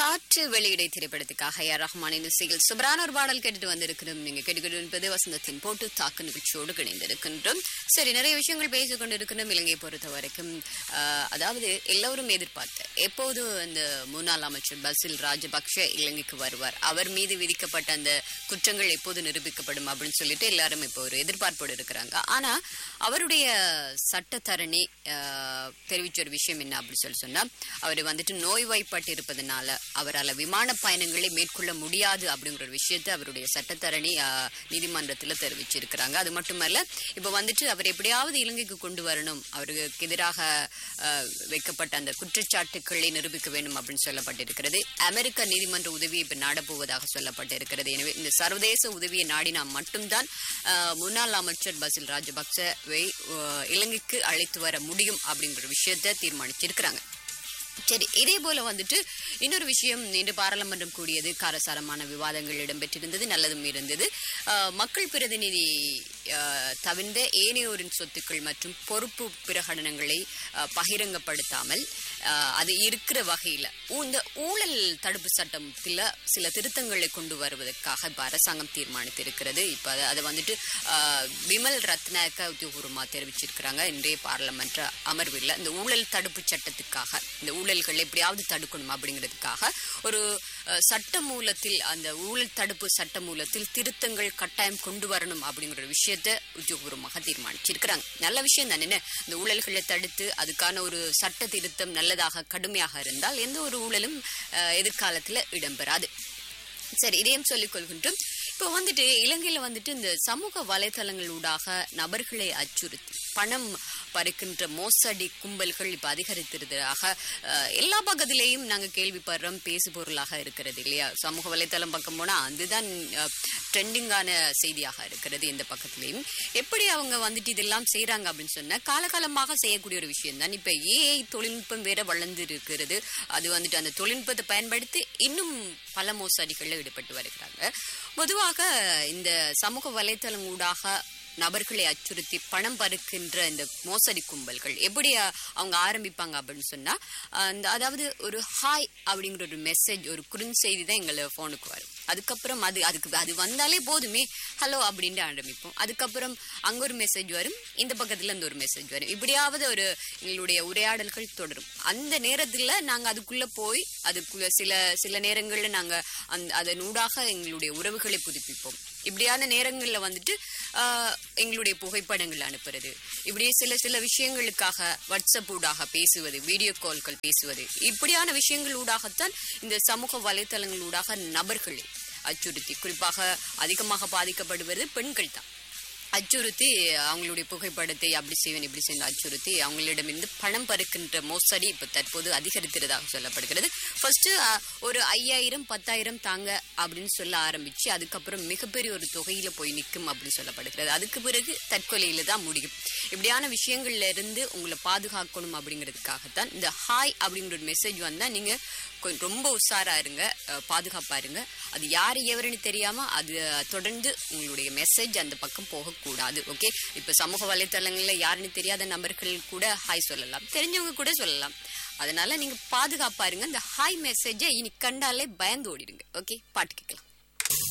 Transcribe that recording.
காற்று வெளியிடை திரைப்படத்துக்காக ஏ ரஹ்மானின் இசையில் சுபரான ஒரு பாடல் கேட்டுட்டு வந்திருக்கிறோம் நீங்க கேட்டுக்கிட்டு இருப்பது வசந்தத்தின் போட்டு தாக்கு நிகழ்ச்சியோடு இணைந்திருக்கின்றோம் சரி நிறைய விஷயங்கள் பேசிக் கொண்டிருக்கின்றோம் இலங்கையை பொறுத்த வரைக்கும் ஆஹ், அதாவது எல்லோரும் எதிர்பார்த்த எப்போது அந்த முன்னாள் அமைச்சர் பசில் ராஜபக்ஷ இலங்கைக்கு வருவார் அவர் மீது விதிக்கப்பட்ட அந்த குற்றங்கள் எப்போது நிரூபிக்கப்படும் அப்படின்னு சொல்லிட்டு எல்லாரும் இப்போ ஒரு எதிர்பார்ப்போடு இருக்கிறாங்க ஆனா அவருடைய சட்டத்தரணி ஆஹ், தெரிவிச்ச ஒரு விஷயம் என்ன அப்படின்னு சொல்லி சொன்னா அவர் வந்துட்டு நோய்வாய்ப்பட்டு இருப்பதனால அவரால் விமான பயணங்களை மேற்கொள்ள முடியாது அப்படிங்கிற ஒரு விஷயத்தை அவருடைய சட்டத்தரணி ஆஹ், நீதிமன்றத்துல தெரிவிச்சிருக்கிறாங்க அது மட்டுமல்ல இப்ப வந்துட்டு அவர் எப்படியாவது இலங்கைக்கு கொண்டு வரணும் அவருக்கு எதிராக ஆஹ், வைக்கப்பட்ட அந்த குற்றச்சாட்டுக்களை நிரூபிக்க வேண்டும் அப்படின்னு சொல்லப்பட்டிருக்கிறது அமெரிக்க நீதிமன்ற உதவியை இப்ப நாடப்போவதாக சொல்லப்பட்டிருக்கிறது எனவே இந்த சர்வதேச உதவியை நாடினா மட்டும்தான் ஆஹ், முன்னாள் அமைச்சர் பசில் ராஜபக்சவை ஆஹ், இலங்கைக்கு அழைத்து வர முடியும் அப்படிங்கிற விஷயத்தை தீர்மானிச்சிருக்கிறாங்க சரி இதே போல வந்துட்டு இன்னொரு விஷயம் இன்று பாராளுமன்றம் கூடியது காரசாரமான விவாதங்கள் இடம்பெற்றிருந்தது நல்லதும் இருந்தது ஆஹ், மக்கள் பிரதிநிதி ஆஹ், தவிர்ந்த ஏனையோரின் சொத்துக்கள் மற்றும் பொறுப்பு பிரகடனங்களை ஆஹ், பகிரங்கப்படுத்தாமல் ஆஹ், அது இருக்கிற வகையில ஊ- இந்த ஊழல் தடுப்பு சட்டத்தில் சில திருத்தங்களை கொண்டு வருவதற்காக இப்ப அரசாங்கம் தீர்மானித்திருக்கிறது இப்ப அதை- அதை வந்துட்டு ஆஹ், விமல் ரத்னாக்க உத்தியோகபூர்வமாக தெரிவிச்சிருக்கிறாங்க இன்றைய பாராளுமன்ற அமர்வில் இந்த ஊழல் தடுப்பு சட்டத்துக்காக இந்த ஊழல்கள் எப்படியாவது தடுக்கணும் அப்படிங்கிறதுக்காக ஒரு அஹ், சட்ட மூலத்தில் அந்த ஊழல் தடுப்பு சட்ட மூலத்தில் திருத்தங்கள் கட்டாயம் கொண்டு வரணும் அப்படிங்கிற ஒரு விஷயத்தை உத்தியோகபூர்வமாக தீர்மானிச்சிருக்கிறாங்க நல்ல விஷயம் தானே என்ன? இந்த ஊழல்களை தடுத்து அதுக்கான ஒரு சட்ட திருத்தம் நல்லதாக கடுமையாக இருந்தால் எந்த ஒரு ஊழலும் அஹ், எதிர்காலத்துல இடம்பெறாது சரி இதையும் சொல்லிக் கொள்கின்றோம் இப்போ வந்துட்டு இலங்கையில வந்துட்டு இந்த சமூக வலைதளங்களூடாக நபர்களை அச்சுறுத்தி பணம் பறிக்கின்ற மோசடி கும்பல்கள் இப்ப அதிகரித்திருந்ததாக அஹ், எல்லா பக்கத்திலேயும் நாங்க கேள்விப்படுறோம் பேசு பொருளாக இருக்கிறது இல்லையா சமூக வலைதளம் பக்கம் போனா அதுதான் ட்ரெண்டிங்கான செய்தியாக இருக்கிறது இந்த பக்கத்திலையும் எப்படி அவங்க வந்துட்டு இதெல்லாம் செய்றாங்க அப்படின்னு சொன்னா காலகாலமாக செய்யக்கூடிய ஒரு விஷயம் தான் இப்ப ஏஐ தொழில்நுட்பம் வேற வளர்ந்து இருக்கிறது அது வந்துட்டு அந்த தொழில்நுட்பத்தை பயன்படுத்தி இன்னும் பல மோசடிகளில் ஈடுபட்டு வருகிறாங்க பொதுவாக இந்த சமூக வலைத்தளம் ஊடாக நபர்களை அச்சுறுத்தி பணம் பறிக்கின்ற இந்த மோசடி கும்பல்கள் எப்படி அஹ், அவங்க ஆரம்பிப்பாங்க அப்படின்னு சொன்னா அஹ், அந்த அதாவது ஒரு ஹாய் அப்படிங்கிற ஒரு மெசேஜ் ஒரு குறுஞ்செய்தி தான் எங்களை ஃபோனுக்கு வரும் அதுக்கப்புறம் அது அதுக்கு அது வந்தாலே போதுமே ஹலோ அப்படின்ட்டு ஆரம்பிப்போம் அதுக்கப்புறம் அங்க ஒரு மெசேஜ் வரும் இந்த பக்கத்துல இருந்து ஒரு மெசேஜ் வரும் இப்படியாவது ஒரு எங்களுடைய உரையாடல்கள் தொடரும் அந்த நேரத்துல நாங்க அதுக்குள்ள போய் அதுக்குள்ள சில சில நேரங்கள்ல நாங்க அந்த அதன் ஊடாக எங்களுடைய உறவுகளை புதுப்பிப்போம் இப்படியான நேரங்கள்ல வந்துட்டு ஆஹ், எங்களுடைய புகைப்படங்கள் அனுப்புறது இப்படியே சில சில விஷயங்களுக்காக வாட்ஸ்அப் ஊடாக பேசுவது வீடியோ கால்கள் பேசுவது இப்படியான விஷயங்கள் ஊடாகத்தான் இந்த சமூக வலைத்தளங்கள் ஊடாக நபர்களை அச்சுறுத்தி குறிப்பாக அதிகமாக பாதிக்கப்படுவது பெண்கள் தான் அச்சுறுத்தி அவங்களுடைய புகைப்படத்தை அப்படி செய்வேன் இப்படி செய்வேன் அச்சுறுத்தி அவங்களிடமிருந்து பணம் பறிக்கின்ற மோசடி இப்ப தற்போது அதிகரித்திருதாக சொல்லப்படுகிறது ஃபர்ஸ்ட் ஒரு ஐயாயிரம் பத்தாயிரம் தாங்க அப்படின்னு சொல்ல ஆரம்பிச்சு அதுக்கப்புறம் மிகப்பெரிய ஒரு தொகையில போய் நிற்கும் அப்படின்னு சொல்லப்படுகிறது அதுக்கு பிறகு தற்கொலையில தான் முடியும் இப்படியான விஷயங்கள்ல இருந்து உங்களை பாதுகாக்கணும் அப்படிங்கிறதுக்காகத்தான் இந்த ஹாய் அப்படிங்கிற ஒரு மெசேஜ் வந்தா நீங்க கொஞ்சம் ரொம்ப உஷாரா இருங்க அஹ், பாதுகாப்பா இருங்க அது யார் எவருன்னு தெரியாம அது அஹ், தொடர்ந்து உங்களுடைய மெசேஜ் அந்த பக்கம் போகக்கூடாது ஓகே இப்ப சமூக வலைத்தளங்கள்ல யாருன்னு தெரியாத நபர்கள் கூட ஹாய் சொல்லலாம் தெரிஞ்சவங்க கூட சொல்லலாம் அதனால நீங்க பாதுகாப்பா இருங்க இந்த ஹாய் மெசேஜை இனி கண்டாலே பயந்து ஓடிடுங்க ஓகே பாட்டு கேட்கலாம்